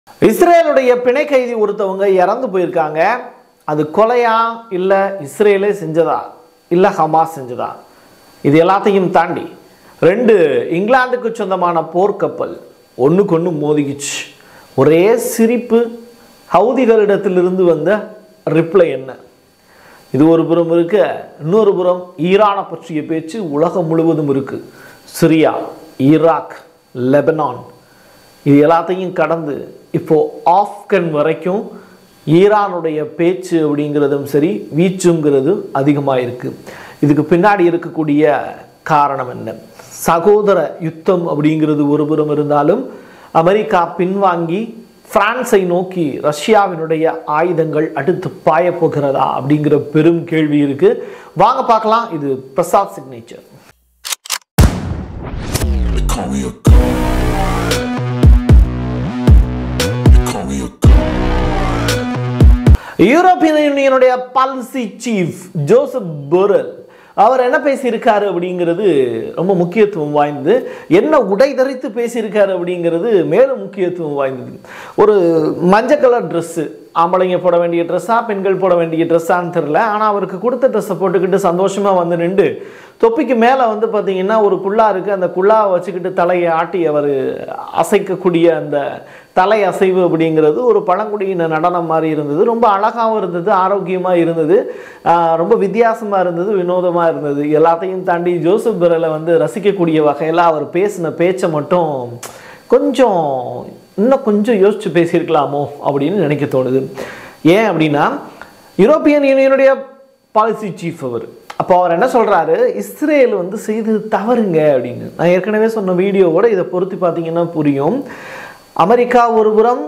இஸ்ரேலுடைய பிணை கைதி ஒருத்தவங்க இறந்து போயிருக்காங்க அது கொலையா இல்லை இஸ்ரேலே செஞ்சதா இல்லை ஹமாஸ் செஞ்சதா இது எல்லாத்தையும் தாண்டி ரெண்டு இங்கிலாந்துக்கு சொந்தமான போர்க்கப்பல் ஒன்றுக்கு ஒன்று மோதிக்கிச்சு ஒரே சிரிப்பு ஹவுதிகளிடத்திலிருந்து வந்த ரிப்ளை என்ன இது ஒரு புறம் இருக்க இன்னொரு புறம் ஈரானை பற்றிய பேச்சு உலகம் முழுவதும் இருக்கு சிரியா ஈராக் லெபனான் இது எல்லாத்தையும் கடந்து இப்போ ஆப்கன் வரைக்கும் ஈரானுடைய பேச்சு அப்படிங்கிறதும் சரி வீச்சுங்கிறது அதிகமாக இருக்கு இதுக்கு பின்னாடி இருக்கக்கூடிய காரணம் என்ன சகோதர யுத்தம் அப்படிங்கிறது ஒரு புறம் இருந்தாலும் அமெரிக்கா பின்வாங்கி பிரான்ஸை நோக்கி ரஷ்யாவினுடைய ஆயுதங்கள் அடுத்து பாய போகிறதா அப்படிங்கிற பெரும் கேள்வி இருக்கு வாங்க பார்க்கலாம் இது Prasad signature They call me a god. They call me a god. European யூனியனுடைய பாலிசி சீஃப் ஜோசப் போரல் அவர் என்ன பேசியிருக்காரு அப்படிங்கிறது ரொம்ப முக்கியத்துவம் வாய்ந்தது என்ன உடை தரித்து பேசியிருக்காரு அப்படிங்கிறது மேலும் முக்கியத்துவம் வாய்ந்தது ஒரு மஞ்சள் கலர் ட்ரெஸ்ஸு ஆம்பளைங்க போட வேண்டிய ட்ரெஸ்ஸா பெண்கள் போட வேண்டிய ட்ரெஸ்ஸான்னு தெரில ஆனால் அவருக்கு கொடுத்த ட்ரெஸ்ஸை போட்டுக்கிட்டு சந்தோஷமாக வந்து நின்று தொப்பிக்கு மேலே வந்து பார்த்தீங்கன்னா ஒரு குள்ளா இருக்குது அந்த குள்ளாவை வச்சுக்கிட்டு தலையை ஆட்டி அவர் அசைக்கக்கூடிய அந்த தலை அசைவு அப்படிங்கிறது ஒரு பழங்குடியின நடனம் மாதிரி இருந்தது ரொம்ப அழகாகவும் இருந்தது ஆரோக்கியமாக இருந்தது ஆஹ் ரொம்ப வித்தியாசமாக இருந்தது வினோதமாக இருந்தது எல்லாத்தையும் தாண்டி ஜோசப் பெரலை வந்து ரசிக்கக்கூடிய வகையில் அவர் பேசின பேச்சை மட்டும் கொஞ்சம் இன்னும் கொஞ்சம் யோசிச்சு பேசியிருக்கலாமோ அப்படின்னு நினைக்க தோணுது ஏன் அப்படின்னா யூரோப்பியன் யூனியனுடைய பாலிசி சீஃப் அவர் அப்போ அவர் என்ன சொல்றாரு இஸ்ரேல் வந்து செய்து தவறுங்க அப்படின்னு நான் ஏற்கனவே சொன்ன வீடியோவோட இதை பொருத்தி பார்த்தீங்கன்னா புரியும் அமெரிக்கா ஒரு புறம்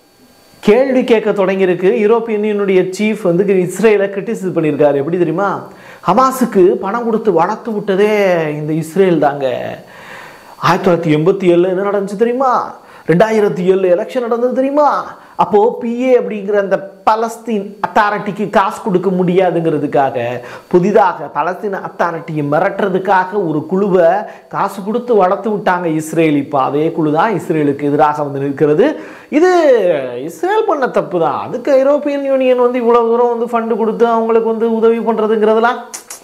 கேள்வி கேட்க தொடங்கியிருக்கு யூரோப்பியன் யூனியனுடைய சீஃப் வந்து இஸ்ரேலை கிரிட்டிசைஸ் பண்ணியிருக்காரு எப்படி தெரியுமா ஹமாஸுக்கு பணம் கொடுத்து வளர்த்து விட்டதே இந்த இஸ்ரேல் தாங்க ஆயிரத்தி தொள்ளாயிரத்தி எண்பத்தி ஏழில் என்ன நடந்துச்சு தெரியுமா ரெண்டாயிரத்தி ஏழு எலெக்ஷன் நடந்தது தெரியுமா அப்போ பிஏ அப்படிங்கிற அந்த பலஸ்தீன் அத்தாரிட்டிக்கு காசு கொடுக்க முடியாதுங்கிறதுக்காக புதிதாக பலஸ்தீன் அத்தாரிட்டியை மிரட்டுறதுக்காக ஒரு குழுவை காசு கொடுத்து வளர்த்து விட்டாங்க இஸ்ரேல் இப்போ அதே குழு தான் இஸ்ரேலுக்கு எதிராக வந்து நிற்கிறது இது இஸ்ரேல் பண்ண தப்பு தான் அதுக்கு ஐரோப்பியன் யூனியன் வந்து இவ்வளோ தூரம் வந்து ஃபண்டு கொடுத்து அவங்களுக்கு வந்து உதவி பண்ணுறதுங்கிறதெல்லாம்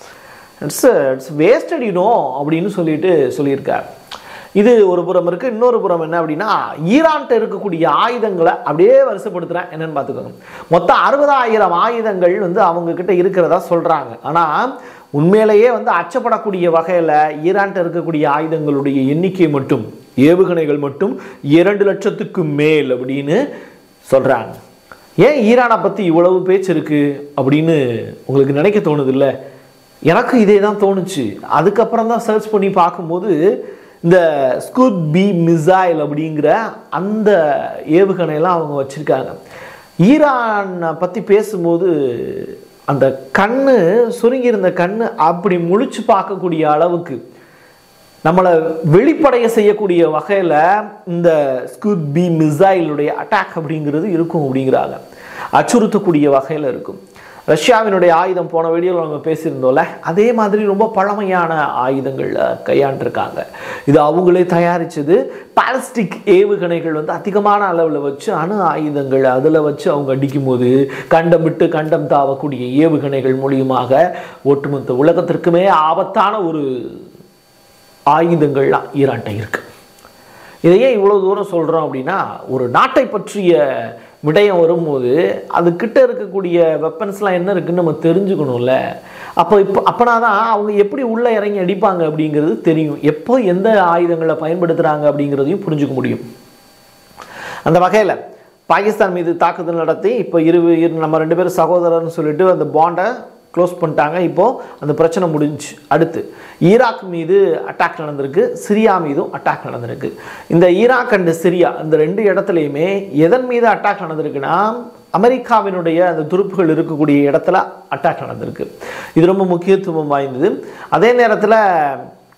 இட்ஸ் இட்ஸ் வேஸ்டட் யூனோ அப்படின்னு சொல்லிட்டு சொல்லியிருக்கார் இது ஒரு புறம் இருக்கு இன்னொரு புறம் என்ன அப்படின்னா ஈரான்கிட்ட இருக்கக்கூடிய ஆயுதங்களை அப்படியே வரிசைப்படுத்துறேன் என்னன்னு பார்த்துக்கோங்க மொத்தம் அறுபதாயிரம் ஆயுதங்கள் வந்து அவங்க கிட்ட இருக்கிறதா சொல்றாங்க ஆனா உண்மையிலேயே வந்து அச்சப்படக்கூடிய வகையில் ஈரான்கிட்ட இருக்கக்கூடிய ஆயுதங்களுடைய எண்ணிக்கை மட்டும் ஏவுகணைகள் மட்டும் இரண்டு லட்சத்துக்கு மேல் அப்படின்னு சொல்றாங்க ஏன் ஈரானை பற்றி இவ்வளவு பேச்சு இருக்கு அப்படின்னு உங்களுக்கு நினைக்க தோணுது இல்லை எனக்கு இதே தான் தோணுச்சு அதுக்கப்புறம் தான் சர்ச் பண்ணி பார்க்கும்போது இந்த ஸ்கூட் பி மிசைல் அப்படிங்கிற அந்த ஏவுகணையெல்லாம் அவங்க வச்சுருக்காங்க ஈரானை பற்றி பேசும்போது அந்த கண்ணு சுருங்கியிருந்த கண்ணு அப்படி முழிச்சு பார்க்கக்கூடிய அளவுக்கு நம்மளை வெளிப்படைய செய்யக்கூடிய வகையில் இந்த ஸ்கூட் பி மிசைலுடைய அட்டாக் அப்படிங்கிறது இருக்கும் அப்படிங்கிறாங்க அச்சுறுத்தக்கூடிய வகையில் இருக்கும் ரஷ்யாவினுடைய ஆயுதம் போன வீடியோவில் நம்ம பேசியிருந்தோம்ல அதே மாதிரி ரொம்ப பழமையான ஆயுதங்கள் கையாண்டிருக்காங்க இது அவங்களே தயாரித்தது பாலஸ்டிக் ஏவுகணைகள் வந்து அதிகமான அளவில் வச்சு அணு ஆயுதங்கள் அதில் வச்சு அவங்க அடிக்கும்போது கண்டம் விட்டு கண்டம் தாவக்கூடிய ஏவுகணைகள் மூலியமாக ஒட்டுமொத்த உலகத்திற்குமே ஆபத்தான ஒரு ஆயுதங்கள்லாம் ஈரான்ட்ட இருக்கு இதையே இவ்வளோ தூரம் சொல்கிறோம் அப்படின்னா ஒரு நாட்டை பற்றிய விடயம் வரும்போது அதுக்கிட்ட இருக்கக்கூடிய வெப்பன்ஸ்லாம் என்ன இருக்குன்னு நம்ம தெரிஞ்சுக்கணும்ல அப்போ இப்போ அப்போனா தான் அவங்க எப்படி உள்ளே இறங்கி அடிப்பாங்க அப்படிங்கிறது தெரியும் எப்போ எந்த ஆயுதங்களை பயன்படுத்துகிறாங்க அப்படிங்கிறதையும் புரிஞ்சுக்க முடியும் அந்த வகையில் பாகிஸ்தான் மீது தாக்குதல் நடத்தி இப்போ இரு இரு- நம்ம ரெண்டு பேரும் சகோதரர்னு சொல்லிட்டு அந்த பாண்டை க்ளோஸ் பண்ணிட்டாங்க இப்போது அந்த பிரச்சனை முடிஞ்சுச்சு அடுத்து ஈராக் மீது அட்டாக் நடந்திருக்கு சிரியா மீதும் அட்டாக் நடந்திருக்கு இந்த ஈராக் அண்டு சிரியா இந்த ரெண்டு இடத்துலையுமே எதன் மீது அட்டாக் நடந்திருக்குன்னா அமெரிக்காவினுடைய அந்த துருப்புகள் இருக்கக்கூடிய இடத்துல அட்டாக் நடந்திருக்கு இது ரொம்ப முக்கியத்துவம் வாய்ந்தது அதே நேரத்தில்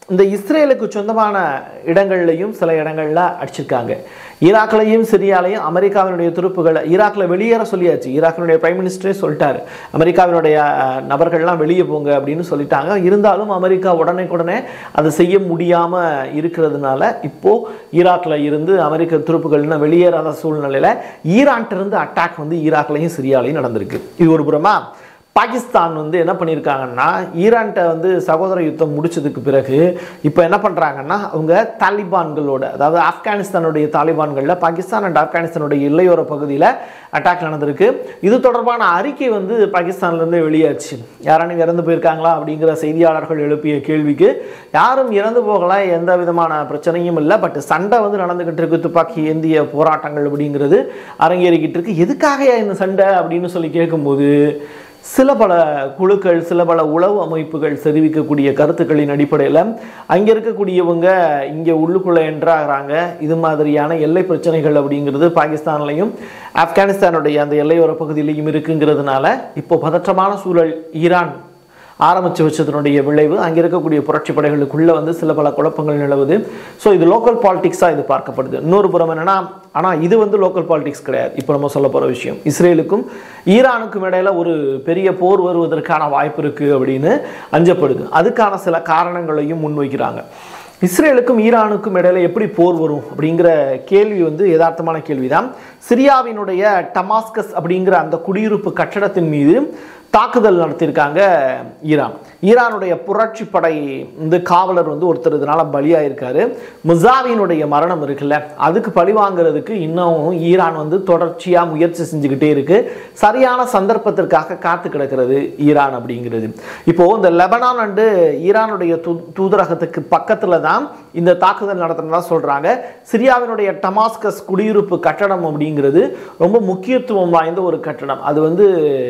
இந்த இஸ்ரேலுக்கு சொந்தமான இடங்கள்லையும் சில இடங்கள்ல அடிச்சிருக்காங்க ஈராக்லையும் சிரியாலையும் அமெரிக்காவினுடைய துருப்புகளை ஈராக்ல வெளியேற சொல்லியாச்சு ஈராக்கினுடைய பிரைம் மினிஸ்டரே சொல்லிட்டாரு அமெரிக்காவினுடைய அஹ், நபர்கள்லாம் வெளியே போங்க அப்படின்னு சொல்லிட்டாங்க இருந்தாலும் அமெரிக்கா உடனே உடனே அதை செய்ய முடியாம இருக்கிறதுனால இப்போ ஈராக்ல இருந்து அமெரிக்க துருப்புகள் இன்னும் வெளியேறாத சூழ்நிலையில ஈரான்ட்ட இருந்து அட்டாக் வந்து ஈராக்லையும் சிரியாலையும் நடந்திருக்கு இது ஒரு புறமா பாகிஸ்தான் வந்து என்ன பண்ணியிருக்காங்கன்னா ஈரான்கிட்ட வந்து சகோதர யுத்தம் முடிச்சதுக்கு பிறகு இப்போ என்ன பண்ணுறாங்கன்னா அவங்க தாலிபான்களோட அதாவது ஆப்கானிஸ்தானுடைய தாலிபான்களில் பாகிஸ்தான் அண்ட் ஆப்கானிஸ்தானுடைய எல்லையோர பகுதியில் அட்டாக் நடந்திருக்கு இது தொடர்பான அறிக்கை வந்து பாகிஸ்தான்லேருந்து வெளியாச்சு யாரானும் இறந்து போயிருக்காங்களா அப்படிங்கிற செய்தியாளர்கள் எழுப்பிய கேள்விக்கு யாரும் இறந்து போகல எந்த விதமான பிரச்சனையும் இல்லை பட் சண்டை வந்து நடந்துகிட்டு இருக்கு துப்பாக்கி ஏந்திய போராட்டங்கள் அப்படிங்கிறது அரங்கேறிக்கிட்டு இருக்கு எதுக்காக இந்த சண்டை அப்படின்னு சொல்லி கேட்கும்போது சில பல குழுக்கள் சில பல உளவு அமைப்புகள் தெரிவிக்கக்கூடிய கருத்துக்களின் அடிப்படையில் அங்கே இருக்கக்கூடியவங்க இங்கே உள்ளுக்குள்ளே என்ட்ராகிறாங்க இது மாதிரியான எல்லை பிரச்சனைகள் அப்படிங்கிறது பாகிஸ்தான்லையும் ஆப்கானிஸ்தானுடைய அந்த எல்லையோர பகுதியிலையும் இருக்குங்கிறதுனால இப்போ பதற்றமான சூழல் ஈரான் ஆரம்பித்து வச்சதனுடைய விளைவு அங்கே இருக்கக்கூடிய புரட்சி படைகளுக்குள்ளே வந்து சில பல குழப்பங்கள் நிலவுது ஸோ இது லோக்கல் பாலிடிக்ஸாக இது பார்க்கப்படுது இன்னொரு புறம் என்னன்னா ஆனால் இது வந்து லோக்கல் பாலிடிக்ஸ் கிடையாது இப்போ நம்ம சொல்ல போகிற விஷயம் இஸ்ரேலுக்கும் ஈரானுக்கும் இடையில ஒரு பெரிய போர் வருவதற்கான வாய்ப்பு இருக்குது அப்படின்னு அஞ்சப்படுது அதுக்கான சில காரணங்களையும் முன்வைக்கிறாங்க இஸ்ரேலுக்கும் ஈரானுக்கும் இடையில எப்படி போர் வரும் அப்படிங்கிற கேள்வி வந்து யதார்த்தமான கேள்விதான் சிரியாவினுடைய டமாஸ்கஸ் அப்படிங்கிற அந்த குடியிருப்பு கட்டடத்தின் மீது தாக்குதல் நடத்தியிருக்காங்க ஈரான் ஈரானுடைய புரட்சி படை வந்து காவலர் வந்து ஒருத்தர் இதனால பலியாயிருக்காரு முசாவினுடைய மரணம் இருக்குல்ல அதுக்கு பழி வாங்குறதுக்கு இன்னும் ஈரான் வந்து தொடர்ச்சியாக முயற்சி செஞ்சுக்கிட்டே இருக்கு சரியான சந்தர்ப்பத்திற்காக காத்து கிடக்கிறது ஈரான் அப்படிங்கிறது இப்போ இந்த லெபனான் அண்டு ஈரானுடைய தூ தூதரகத்துக்கு பக்கத்துல தான் இந்த தாக்குதல் நடத்தினதா சொல்றாங்க சிரியாவினுடைய டமாஸ்கஸ் குடியிருப்பு கட்டடம் அப்படிங்கிறது ரொம்ப முக்கியத்துவம் வாய்ந்த ஒரு கட்டடம் அது வந்து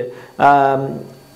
ஆம்,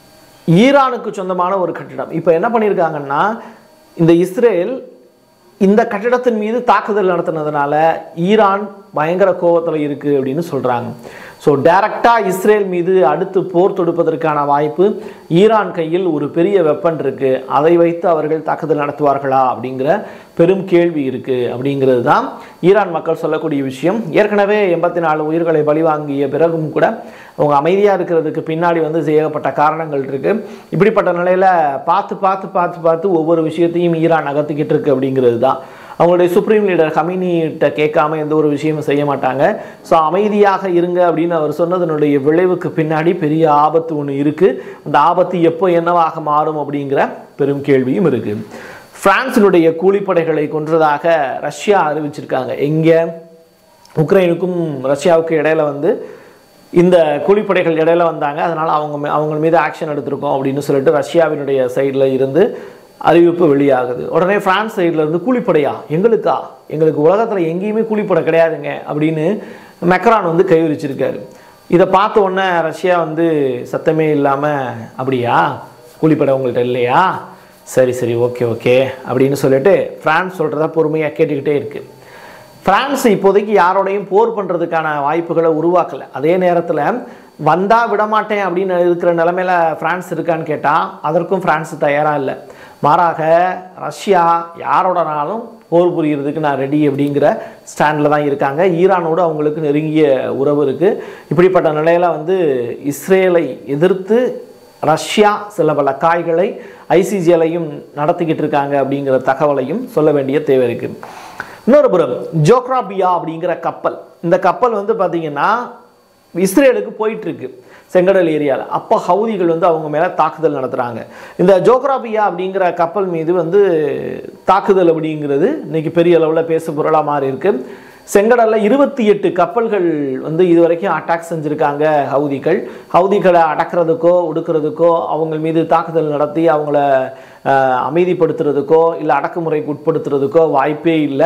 ஈரானுக்கு சொந்தமான ஒரு கட்டிடம் இப்போ என்ன பண்ணியிருக்காங்கன்னா இந்த இஸ்ரேல் இந்த கட்டிடத்தின் மீது தாக்குதல் நடத்தினதுனால ஈரான் பயங்கர கோபத்தில் இருக்கு அப்படின்னு சொல்றாங்க ஸோ டைரக்டாக இஸ்ரேல் மீது அடுத்து போர் தொடுப்பதற்கான வாய்ப்பு ஈரான் கையில் ஒரு பெரிய வெப்பன் இருக்கு அதை வைத்து அவர்கள் தாக்குதல் நடத்துவார்களா அப்படிங்கிற பெரும் கேள்வி இருக்கு அப்படிங்கிறது தான் ஈரான் மக்கள் சொல்லக்கூடிய விஷயம் ஏற்கனவே எண்பத்தி நாலு உயிர்களை பலிவாங்கிய பிறகும் கூட அவங்க அமைதியாக இருக்கிறதுக்கு பின்னாடி வந்து ஏகப்பட்ட காரணங்கள் இருக்கு இப்படிப்பட்ட நிலையில பார்த்து பார்த்து பார்த்து பார்த்து ஒவ்வொரு விஷயத்தையும் ஈரான் நகர்த்திக்கிட்டு இருக்கு அப்படிங்கிறது தான் அவங்களுடைய சுப்ரீம் லீடர் ஹமினிட்ட கேட்காம எந்த ஒரு விஷயமும் செய்ய மாட்டாங்க ஸோ அமைதியாக இருங்க அப்படின்னு அவர் சொன்னதனுடைய விளைவுக்கு பின்னாடி பெரிய ஆபத்து ஒன்று இருக்கு அந்த ஆபத்து எப்போ என்னவாக மாறும் அப்படிங்கிற பெரும் கேள்வியும் இருக்கு பிரான்சினுடைய கூலிப்படைகளை கொன்றதாக ரஷ்யா அறிவிச்சிருக்காங்க எங்கே உக்ரைனுக்கும் ரஷ்யாவுக்கு இடையில வந்து இந்த கூலிப்படைகள் இடையில வந்தாங்க அதனால் அவங்க மே- அவங்க மீது ஆக்ஷன் எடுத்திருக்கோம் அப்படின்னு சொல்லிட்டு ரஷ்யாவினுடைய சைடில் இருந்து அறிவிப்பு வெளியாகுது உடனே பிரான்ஸ் சைடில் இருந்து கூலிப்படையா எங்களுக்கா எங்களுக்கு உலகத்தில் எங்கேயுமே கூலிப்படை கிடையாதுங்க அப்படின்னு மெக்ரான் வந்து கை விரிச்சிருக்காரு இதை பார்த்த உடனே ரஷ்யா வந்து சத்தமே இல்லாமல் அப்படியா கூலிப்படை உங்கள்கிட்ட இல்லையா சரி சரி ஓகே ஓகே அப்படின்னு சொல்லிட்டு பிரான்ஸ் சொல்கிறத பொறுமையாக கேட்டுக்கிட்டே இருக்குது பிரான்ஸ் இப்போதைக்கு யாரோடையும் போர் பண்ணுறதுக்கான வாய்ப்புகளை உருவாக்கலை அதே நேரத்தில் வந்தா விடமாட்டேன் அப்படின்னு இருக்கிற நிலமையில பிரான்ஸ் இருக்கான்னு கேட்டால் அதற்கும் பிரான்ஸ் தயாராக இல்லை மாறாக ரஷ்யா யாரோடனாலும் போர் புரியறதுக்கு நான் ரெடி அப்படிங்கிற ஸ்டாண்டில் தான் இருக்காங்க ஈரானோடு அவங்களுக்கு நெருங்கிய உறவு இருக்குது இப்படிப்பட்ட நிலையில் வந்து இஸ்ரேலை எதிர்த்து ரஷ்யா சில பல காய்களை ஐசிஜிஎலையும் நடத்திக்கிட்டு இருக்காங்க அப்படிங்கிற தகவலையும் சொல்ல வேண்டிய தேவை இருக்குது இன்னொரு புறம் ஜோக்ராபியா அப்படிங்கிற கப்பல் இந்த கப்பல் வந்து பார்த்தீங்கன்னா இஸ்ரேலுக்கு போயிட்டு இருக்கு செங்கடல் ஏரியாவில் அப்போ ஹவுதிகள் வந்து அவங்க மேலே தாக்குதல் நடத்துகிறாங்க இந்த ஜோக்ராபியா அப்படிங்கிற கப்பல் மீது வந்து தாக்குதல் அப்படிங்கிறது இன்னைக்கு பெரிய அளவில் பேசு பொருளாக மாறி இருக்கு செங்கடல்ல இருபத்தி எட்டு கப்பல்கள் வந்து இதுவரைக்கும் அட்டாக் செஞ்சுருக்காங்க ஹவுதிகள் ஹவுதிகளை அடக்கிறதுக்கோ ஒடுக்கிறதுக்கோ அவங்க மீது தாக்குதல் நடத்தி அவங்கள அஹ், அமைதிப்படுத்துறதுக்கோ இல்லை அடக்குமுறைக்கு உட்படுத்துறதுக்கோ வாய்ப்பே இல்லை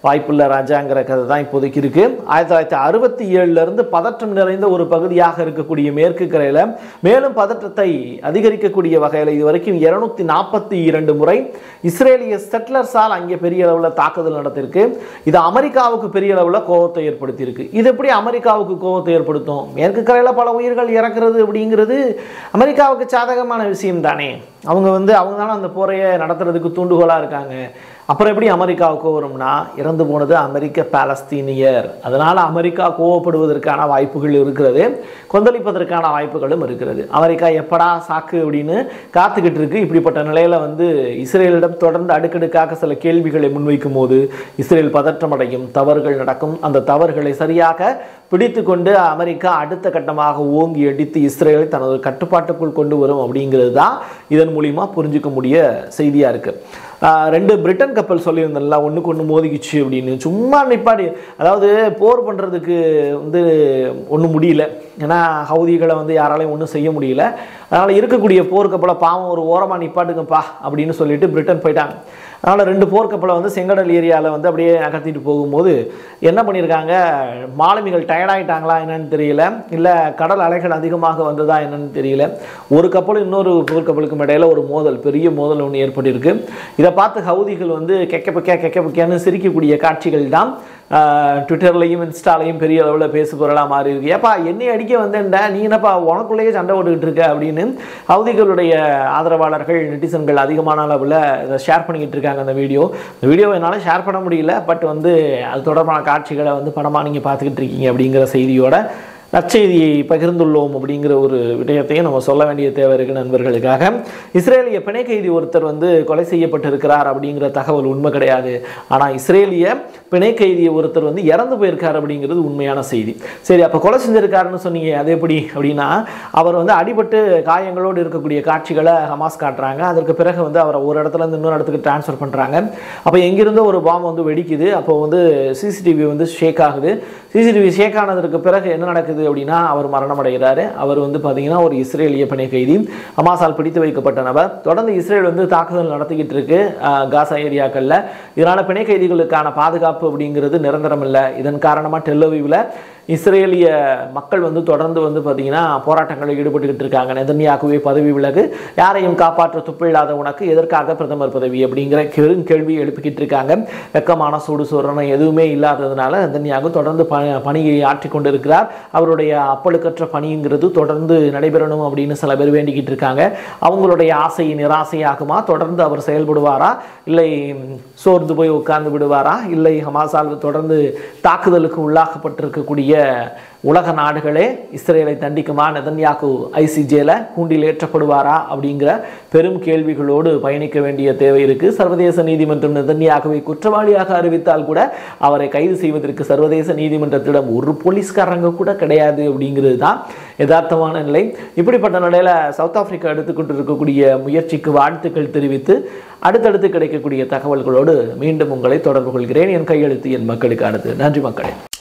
வாய்ப்புள்ள ராஜாங்கிற கதை தான் இப்போதைக்கு இருக்கு ஆயிரத்தி தொள்ளாயிரத்தி அறுபத்தி ஏழுல இருந்து பதற்றம் நிறைந்த ஒரு பகுதியாக இருக்கக்கூடிய மேற்கு கரையில மேலும் பதற்றத்தை அதிகரிக்கக்கூடிய வகையில் இதுவரைக்கும் இருநூத்தி நாற்பத்தி இரண்டு முறை இஸ்ரேலிய செட்டிலர்ஸால் அங்கே பெரிய அளவில் தாக்குதல் நடத்திருக்கு இது அமெரிக்காவுக்கு பெரிய அளவில் கோபத்தை ஏற்படுத்தியிருக்கு இது எப்படி அமெரிக்காவுக்கு கோபத்தை ஏற்படுத்தும் மேற்கு கரையில் பல உயிர்கள் இறக்குறது அப்படிங்கிறது அமெரிக்காவுக்கு சாதகமான விஷயம் தானே அவங்க வந்து அவங்க தானே அந்த போரையை நடத்துறதுக்கு தூண்டுகோலாக இருக்காங்க அப்புறம் எப்படி அமெரிக்காவுக்கு வரும்னா இறந்து போனது அமெரிக்க பாலஸ்தீனியர் அதனால் அமெரிக்கா கோவப்படுவதற்கான வாய்ப்புகள் இருக்கிறது கொந்தளிப்பதற்கான வாய்ப்புகளும் இருக்கிறது அமெரிக்கா எப்படா சாக்கு அப்படின்னு காத்துக்கிட்டு இருக்கு இப்படிப்பட்ட நிலையில் வந்து இஸ்ரேலிடம் தொடர்ந்து அடுக்கடுக்காக சில கேள்விகளை முன்வைக்கும் போது இஸ்ரேல் பதற்றமடையும் தவறுகள் நடக்கும் அந்த தவறுகளை சரியாக பிடித்து கொண்டு அமெரிக்கா அடுத்த கட்டமாக ஓங்கி அடித்து இஸ்ரேலை தனது கட்டுப்பாட்டுக்குள் கொண்டு வரும் அப்படிங்கிறது தான் இதன் மூலிமா புரிஞ்சுக்க முடிய செய்தியாக இருக்குது ஆஹ் ரெண்டு பிரிட்டன் கப்பல் சொல்லியிருந்தேன்ல ஒன்றுக்கு ஒன்று மோதிக்கிச்சு அப்படின்னு சும்மா நிப்பாடி அதாவது போர் பண்ணுறதுக்கு வந்து ஒன்றும் முடியல ஏன்னா ஹவுதிகளை வந்து யாராலையும் ஒன்றும் செய்ய முடியல அதனால் இருக்கக்கூடிய போர்க்கப்பலை பாவம் ஒரு ஓரமாக நிப்பாட்டுங்கப்பா அப்படின்னு சொல்லிட்டு பிரிட்டன் போயிட்டாங்க அதனால் ரெண்டு போர்க்கப்பலை வந்து செங்கடல் ஏரியாவில் வந்து அப்படியே நகர்த்திட்டு போகும்போது என்ன பண்ணியிருக்காங்க மாலுமிகள் டயர்டாயிட்டாங்களா என்னன்னு தெரியல இல்லை கடல் அலைகள் அதிகமாக வந்ததா என்னன்னு தெரியல ஒரு கப்பலும் இன்னொரு போர்க்கப்பலுக்கும் இடையில ஒரு மோதல் பெரிய மோதல் ஒன்று ஏற்பட்டிருக்கு இதை பார்த்து ஹவுதிகள் வந்து கெக்க பக்கே கெக்க பக்கேன்னு சிரிக்கக்கூடிய காட்சிகள் தான் ட்விட்டர்லையும் இன்ஸ்டாலையும் பெரிய அளவில் பேசு பொருளாக மாறி இருக்கு ஏப்பா என்னை அடிக்க வந்தேன்டா நீ என்னப்பா உனக்குள்ளேயே சண்டை போட்டுக்கிட்டு இருக்க அப்படின்னு ஹவுதிகளுடைய ஆதரவாளர்கள் நெட்டிசன்கள் அதிகமான அளவில் இதை ஷேர் பண்ணிக்கிட்டு இருக்காங்க அந்த வீடியோ இந்த வீடியோவை என்னால் ஷேர் பண்ண முடியல பட் வந்து அது தொடர்பான காட்சிகளை வந்து படமாக நீங்கள் பார்த்துக்கிட்டு இருக்கீங்க அப்படிங்கிற செய்தியோட நற்செய்தியை பகிர்ந்துள்ளோம் அப்படிங்கிற ஒரு விடயத்தையும் நம்ம சொல்ல வேண்டிய தேவை இருக்கு நண்பர்களுக்காக இஸ்ரேலிய பிணை கைதி ஒருத்தர் வந்து கொலை செய்யப்பட்டிருக்கிறார் அப்படிங்கிற தகவல் உண்மை கிடையாது ஆனால் இஸ்ரேலிய பிணை கைதி ஒருத்தர் வந்து இறந்து போயிருக்கார் அப்படிங்கிறது உண்மையான செய்தி சரி அப்போ கொலை செஞ்சிருக்காருன்னு சொன்னீங்க அது எப்படி அப்படின்னா அவர் வந்து அடிபட்டு காயங்களோடு இருக்கக்கூடிய காட்சிகளை ஹமாஸ் காட்டுறாங்க அதற்கு பிறகு வந்து அவரை ஒரு இடத்துல இருந்து இன்னொரு இடத்துக்கு டிரான்ஸ்ஃபர் பண்ணுறாங்க அப்போ எங்கிருந்தோ ஒரு பாம்பு வந்து வெடிக்குது அப்போ வந்து சிசிடிவி வந்து ஷேக் ஆகுது சிசிடிவி ஷேக் ஆனதற்கு பிறகு என்ன நடக்குது அப்படின்னா அவர் மரணம் அடைகிறாரு அவர் வந்து பார்த்தீங்கன்னா ஒரு இஸ்ரேலிய பிணை கைதி ஹமாஸால் பிடித்து வைக்கப்பட்ட நபர் தொடர்ந்து இஸ்ரேல் வந்து தாக்குதல் நடத்திக்கிட்டு இருக்கு ஆஹ், காசா ஏரியாக்களில் இதனால பிணை கைதிகளுக்கான பாதுகாப்பு அப்படிங்கிறது நிரந்தரம் இல்லை இதன் காரணமாக டெல்லோவிவில் இஸ்ரேலிய மக்கள் வந்து தொடர்ந்து வந்து பார்த்தீங்கன்னா போராட்டங்களில் ஈடுபட்டுக்கிட்டு இருக்காங்க நெதன்யாகுவே பதவி விலகு யாரையும் காப்பாற்ற துப்பில்லாத உனக்கு எதற்காக பிரதமர் பதவி அப்படிங்கிற பெரும் கேள்வி எழுப்பிக்கிட்டு இருக்காங்க வெக்கமான சூடு சோரணம் எதுவுமே இல்லாததுனால நெதன்யாகு தொடர்ந்து ப பணியை ஆற்றிக் கொண்டிருக்கிறார் அவருடைய அப்பழுக்கற்ற பணிங்கிறது தொடர்ந்து நடைபெறணும் அப்படின்னு சில பேர் வேண்டிக்கிட்டு இருக்காங்க அவங்களுடைய ஆசை நிராசையாகுமா தொடர்ந்து அவர் செயல்படுவாரா இல்லை சோர்ந்து போய் உட்கார்ந்து விடுவாரா இல்லை ஹமாஸால் தொடர்ந்து தாக்குதலுக்கு உள்ளாக்கப்பட்டிருக்கக்கூடிய உலக நாடுகளே இஸ்ரேலை தண்டிக்குமா நெதன்யாகு ஐசிஜேல கூண்டில் ஏற்றப்படுவாரா அப்படிங்கிற பெரும் கேள்விகளோடு பயணிக்க வேண்டிய தேவை இருக்கு சர்வதேச நீதிமன்றம் நெதன்யாகுவை குற்றவாளியாக அறிவித்தால் கூட அவரை கைது செய்வதற்கு சர்வதேச நீதிமன்றத்திடம் ஒரு போலீஸ்காரங்க கூட கிடையாது அப்படிங்கிறது தான் யதார்த்தமான நிலை இப்படிப்பட்ட நிலையில சவுத் ஆப்பிரிக்கா எடுத்துக்கொண்டு இருக்கக்கூடிய முயற்சிக்கு வாழ்த்துக்கள் தெரிவித்து அடுத்தடுத்து கிடைக்கக்கூடிய தகவல்களோடு மீண்டும் உங்களை தொடர்பு கொள்கிறேன் என் கையெழுத்து என் மக்களுக்கானது நன்றி மக்களே